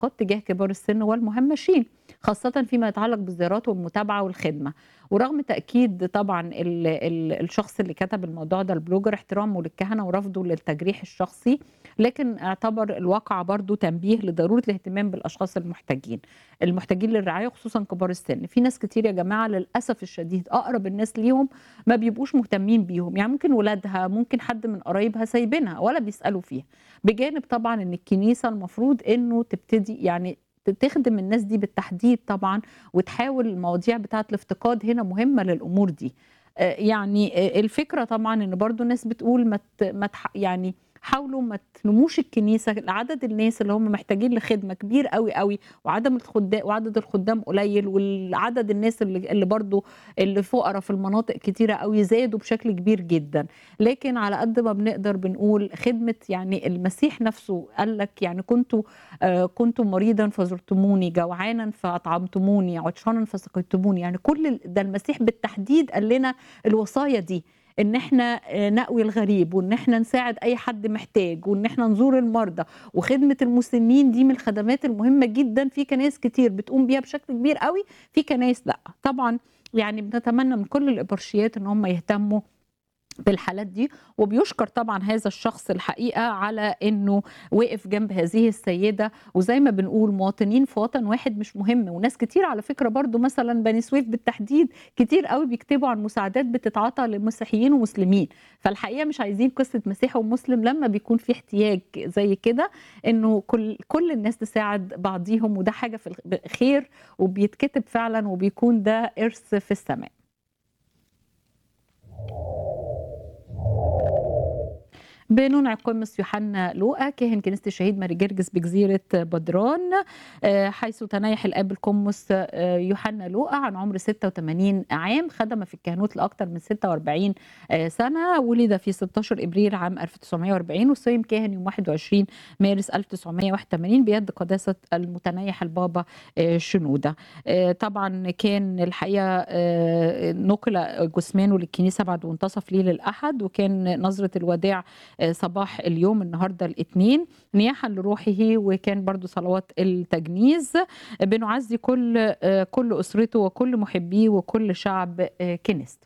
الاعتقاد تجاه كبار السن والمهمشين خاصة فيما يتعلق بالزيارات والمتابعة والخدمة ورغم تأكيد طبعا ال ال الشخص اللي كتب الموضوع ده البلوجر احترامه للكهنة ورفضه للتجريح الشخصي لكن اعتبر الواقع برضو تنبيه لضرورة الاهتمام بالأشخاص المحتاجين المحتاجين للرعاية خصوصا كبار السن في ناس كتير يا جماعة للأسف الشديد أقرب الناس ليهم ما بيبقوش مهتمين بيهم يعني ممكن ولادها ممكن حد من قرايبها سايبينها ولا بيسألوا فيها بجانب طبعا ان الكنيسة المفروض انه تبتدي يعني تخدم الناس دي بالتحديد طبعا وتحاول المواضيع بتاعه الافتقاد هنا مهمه للامور دي يعني الفكره طبعا ان برضو الناس بتقول ما ما يعني حاولوا ما تنموش الكنيسه عدد الناس اللي هم محتاجين لخدمه كبير قوي قوي وعدم الخدام وعدد الخدام قليل والعدد الناس اللي اللي برضو اللي فقراء في المناطق كتيره قوي زادوا بشكل كبير جدا لكن على قد ما بنقدر بنقول خدمه يعني المسيح نفسه قال لك يعني كنت آه كنت مريضا فزرتموني جوعانا فاطعمتموني عطشانا فسقيتموني يعني كل ده المسيح بالتحديد قال لنا الوصايا دي ان احنا نقوي الغريب وان احنا نساعد اي حد محتاج وان احنا نزور المرضى وخدمه المسنين دي من الخدمات المهمه جدا في كنايس كتير بتقوم بيها بشكل كبير قوي في كنايس لا طبعا يعني بنتمنى من كل الابرشيات ان هم يهتموا بالحالات دي وبيشكر طبعا هذا الشخص الحقيقه على انه وقف جنب هذه السيده وزي ما بنقول مواطنين في وطن واحد مش مهم وناس كتير على فكره برضو مثلا بني سويف بالتحديد كتير قوي بيكتبوا عن مساعدات بتتعاطى لمسيحيين ومسلمين فالحقيقه مش عايزين قصه مسيحي ومسلم لما بيكون في احتياج زي كده انه كل كل الناس تساعد بعضيهم وده حاجه في خير وبيتكتب فعلا وبيكون ده ارث في السماء بننعي قمص يوحنا لوقا كاهن كنيسه الشهيد ماري جرجس بجزيره بدران حيث تنيح الاب القمص يوحنا لوقا عن عمر 86 عام خدم في الكهنوت لاكثر من 46 سنه ولد في 16 ابريل عام 1940 وصيم كاهن يوم 21 مارس 1981 بيد قداسه المتنيح البابا شنوده طبعا كان الحقيقه نقل جثمانه للكنيسه بعد منتصف ليل الاحد وكان نظره الوداع صباح اليوم النهارده الاثنين نياحا لروحه وكان برضو صلوات التجنيز بنعزي كل كل اسرته وكل محبيه وكل شعب كنيسته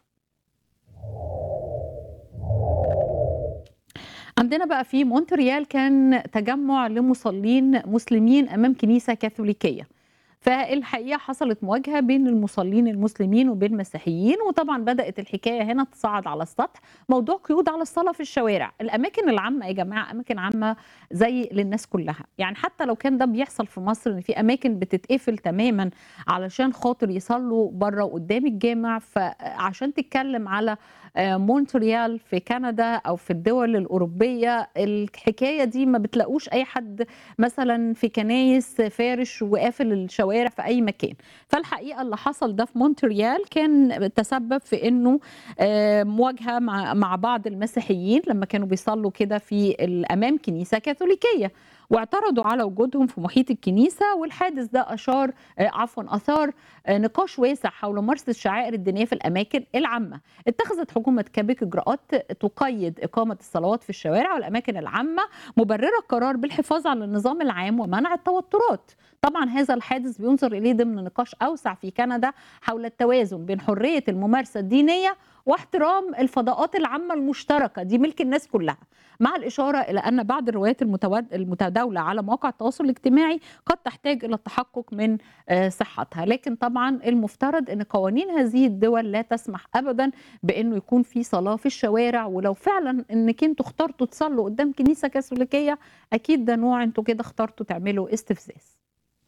عندنا بقى في مونتريال كان تجمع لمصلين مسلمين امام كنيسه كاثوليكيه فالحقيقه حصلت مواجهه بين المصلين المسلمين وبين المسيحيين وطبعا بدات الحكايه هنا تصعد على السطح موضوع قيود على الصلاه في الشوارع الاماكن العامه يا جماعه اماكن عامه زي للناس كلها يعني حتى لو كان ده بيحصل في مصر ان في اماكن بتتقفل تماما علشان خاطر يصلوا بره وقدام الجامع فعشان تتكلم على مونتريال في كندا او في الدول الاوروبيه الحكايه دي ما بتلاقوش اي حد مثلا في كنايس فارش وقافل الشوارع في اي مكان فالحقيقه اللي حصل ده في مونتريال كان تسبب في انه مواجهه مع مع بعض المسيحيين لما كانوا بيصلوا كده في امام كنيسه كاثوليكيه واعترضوا على وجودهم في محيط الكنيسة والحادث ده أشار عفوا أثار نقاش واسع حول ممارسة الشعائر الدينية في الأماكن العامة اتخذت حكومة كيبيك إجراءات تقيد إقامة الصلوات في الشوارع والأماكن العامة مبررة القرار بالحفاظ على النظام العام ومنع التوترات طبعا هذا الحادث بينظر إليه ضمن نقاش أوسع في كندا حول التوازن بين حرية الممارسة الدينية واحترام الفضاءات العامة المشتركة دي ملك الناس كلها مع الإشارة إلى أن بعض الروايات المتداولة على مواقع التواصل الاجتماعي قد تحتاج إلى التحقق من صحتها لكن طبعا المفترض أن قوانين هذه الدول لا تسمح أبدا بأنه يكون في صلاة في الشوارع ولو فعلا أنك انتوا اخترتوا تصلوا قدام كنيسة كاثوليكية أكيد ده نوع انتوا كده اخترتوا تعملوا استفزاز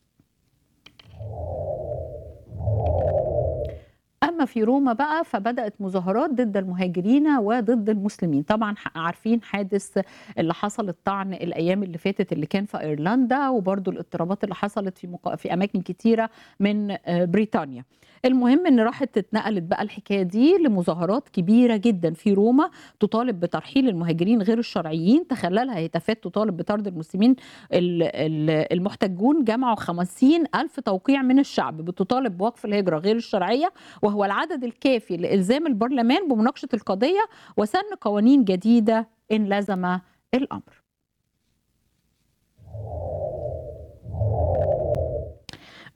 اما في روما بقى فبدات مظاهرات ضد المهاجرين وضد المسلمين طبعا عارفين حادث اللي حصل الطعن الايام اللي فاتت اللي كان في ايرلندا وبرضو الاضطرابات اللي حصلت في مق... في اماكن كتيره من بريطانيا المهم ان راحت اتنقلت بقى الحكايه دي لمظاهرات كبيره جدا في روما تطالب بترحيل المهاجرين غير الشرعيين تخللها هتافات تطالب بطرد المسلمين المحتجون جمعوا 50 ألف توقيع من الشعب بتطالب بوقف الهجرة غير الشرعية وهو العدد الكافي لإلزام البرلمان بمناقشة القضية وسن قوانين جديدة إن لزم الأمر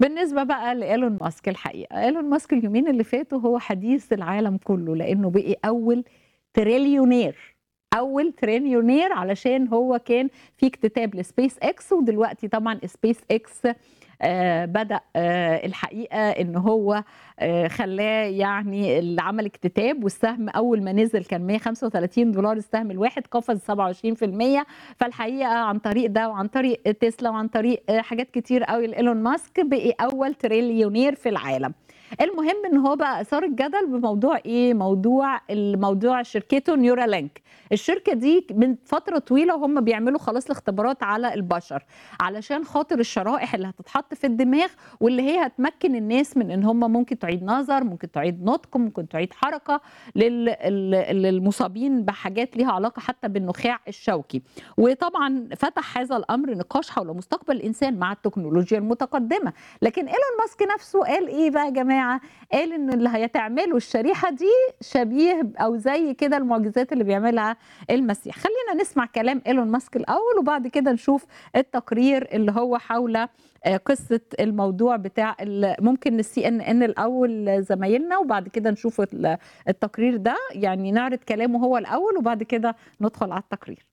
بالنسبة بقى لإيلون ماسك الحقيقة، إيلون ماسك اليومين اللي فاتوا هو حديث العالم كله، لإنه بقي أول تريليونير، أول تريليونير علشان هو كان في اكتتاب لسبيس إكس ودلوقتي طبعًا سبيس إكس آآ بدأ آآ الحقيقة إن هو آآ خلّاه يعني اللي عمل اكتتاب والسهم أول ما نزل كان $135 السهم الواحد قفز 27% فالحقيقة عن طريق ده وعن طريق تسلا وعن طريق حاجات كتير أوي لإيلون ماسك بقي أول تريليونير في العالم. المهم إن هو بقى أثار الجدل بموضوع إيه، موضوع الموضوع شركته نيورالينك، الشركة دي من فترة طويلة وهُم بيعملوا خلاص الاختبارات على البشر، علشان خاطر الشرائح اللي هتتحط في الدماغ واللي هي هتمكن الناس من إن هُم ممكن تعيد نظر، ممكن تعيد نطق، ممكن تعيد حركة لل ال للمصابين بحاجات ليها علاقة حتى بالنخاع الشوكي. وطبعًا فتح هذا الأمر نقاش حول مستقبل الإنسان مع التكنولوجيا المتقدمة، لكن إيلون ماسك نفسه قال إيه بقى يا جماعة، قال إن اللي هتعمله الشريحة دي شبيه أو زي كده المعجزات اللي بيعملها المسيح. خلّينا نسمع كلام إيلون ماسك الأول وبعد كده نشوف التقرير اللي هو حول آآ قصة الموضوع بتاع ال ممكن الCNN الأول زمايلنا وبعد كده نشوف ال التقرير ده، يعني نعرض كلامه هو الأول وبعد كده ندخل على التقرير.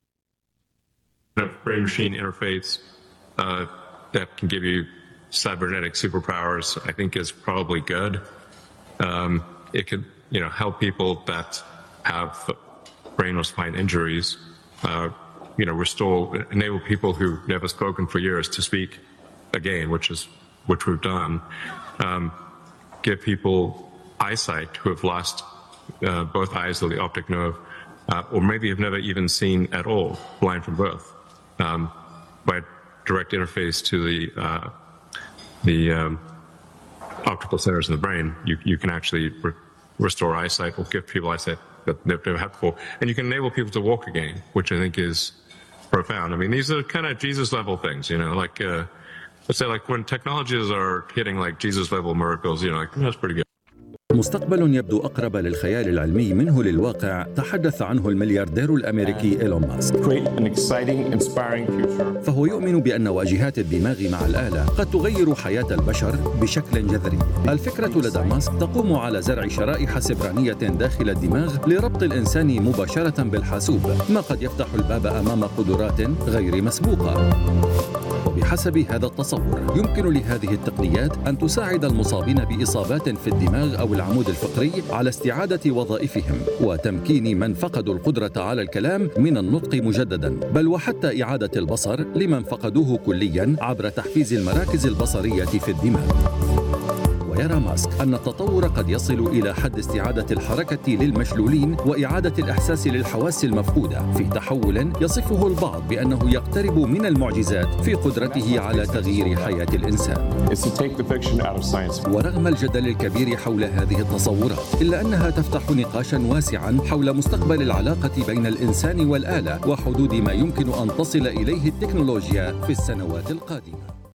brain machine interface uh, that can give you cybernetic superpowers, I think is probably good. Um, it could, you know, help people that have brain or spine injuries. Uh, you know, restore, enable people who've never spoken for years to speak again, which is which we've done. Um, give people eyesight who have lost uh, both eyes of the optic nerve, uh, or maybe have never even seen at all, blind from birth, um, by direct interface to the uh, the um, optical centers in the brain. You you can actually re- restore eyesight or give people eyesight that they've never had before, and you can enable people to walk again, which I think is profound. I mean, these are kind of Jesus level things, you know, like. Uh, let's say like when technologies are hitting like Jesus level miracles, you know, like that's pretty good. مستقبل يبدو أقرب للخيال العلمي منه للواقع تحدث عنه الملياردير الأمريكي إيلون ماسك create an exciting, inspiring future. فهو يؤمن بأن واجهات الدماغ مع الآلة قد تغير حياة البشر بشكل جذري الفكرة لدى ماسك تقوم على زرع شرائح سبرانية داخل الدماغ لربط الإنسان مباشرة بالحاسوب ما قد يفتح الباب أمام قدرات غير مسبوقة وبحسب هذا التصور يمكن لهذه التقنيات أن تساعد المصابين بإصابات في الدماغ أو العمود الفقري على استعادة وظائفهم وتمكين من فقدوا القدرة على الكلام من النطق مجددا بل وحتى إعادة البصر لمن فقدوه كليا عبر تحفيز المراكز البصرية في الدماغ ويرى ماسك أن التطور قد يصل إلى حد استعادة الحركة للمشلولين وإعادة الإحساس للحواس المفقودة في تحول يصفه البعض بأنه يقترب من المعجزات في قدرته على تغيير حياة الإنسان Is to take the fiction out of science. ورغم الجدل الكبير حول هذه التصورات إلا أنها تفتح نقاشا واسعا حول مستقبل العلاقة بين الإنسان والآلة وحدود ما يمكن أن تصل إليه التكنولوجيا في السنوات القادمة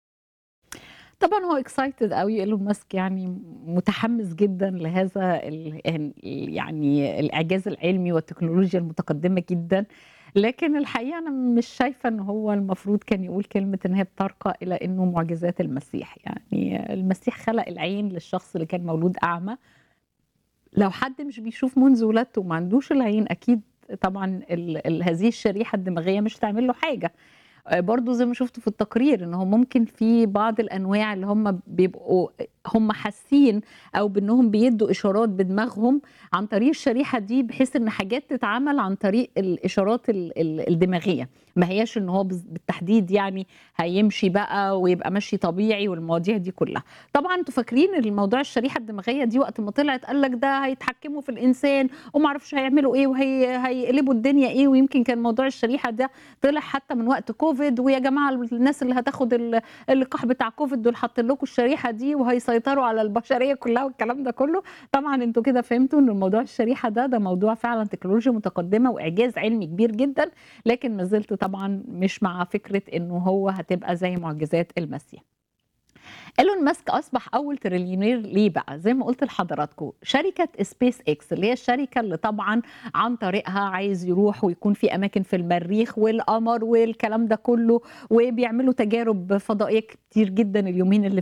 طبعًا هو excited أوي إيلون ماسك يعني متحمس جدًا لهذا ال يعني الإعجاز العلمي والتكنولوجيا المتقدمة جدًا، لكن الحقيقة أنا مش شايفة إن هو المفروض كان يقول كلمة إن هي بترقى إلى إنه معجزات المسيح، يعني المسيح خلق العين للشخص اللي كان مولود أعمى. لو حد مش بيشوف منذ ولادته وما عندوش العين أكيد طبعًا ال ال هذه الشريحة الدماغية مش هتعمل له حاجة. برضه زي ما شُفتوا في التقرير إن هو ممكن في بعض الأنواع اللي هم بيبقوا هم حاسين أو بإنهم بيدّوا إشارات بدماغهم عن طريق الشريحة دي بحيث إن حاجات تتعمل عن طريق الإشارات ال ال الدماغية، ما هياش إن هو بالض بالتحديد يعني هيمشي بقى ويبقى ماشي طبيعي والمواضيع دي كلها. طبعًا أنتم فاكرين الموضوع الشريحة الدماغية دي وقت ما طلعت قال لك ده هيتحكموا في الإنسان وما أعرفش هيعملوا إيه وهي هيقلبوا الدنيا إيه، ويمكن كان موضوع الشريحة ده طلع حتى من وقت كوفيد ويا جماعة الناس اللي هتاخد ال اللقاح بتاع كوفيد دول حاطين لكم الشريحة دي وهيسيطروا على البشرية كلها والكلام ده كله. طبعًا أنتم كده فهمتوا إن موضوع الشريحة ده، ده موضوع فعلًا تكنولوجيا متقدمة وإعجاز علمي كبير جدًا، لكن ما زلت طبعًا مش مع فكرة إنه هو هتبقى زي معجزات المسيح. إيلون ماسك أصبح أول تريليونير ليه بقى؟ زي ما قُلت لحضراتكم شركة سبيس إكس اللي هي الشركة اللي طبعًا عن طريقها عايز يروح ويكون في أماكن في المريخ والقمر والكلام ده كله، وبيعملوا تجارب فضائية كتير جدًا اليومين اللي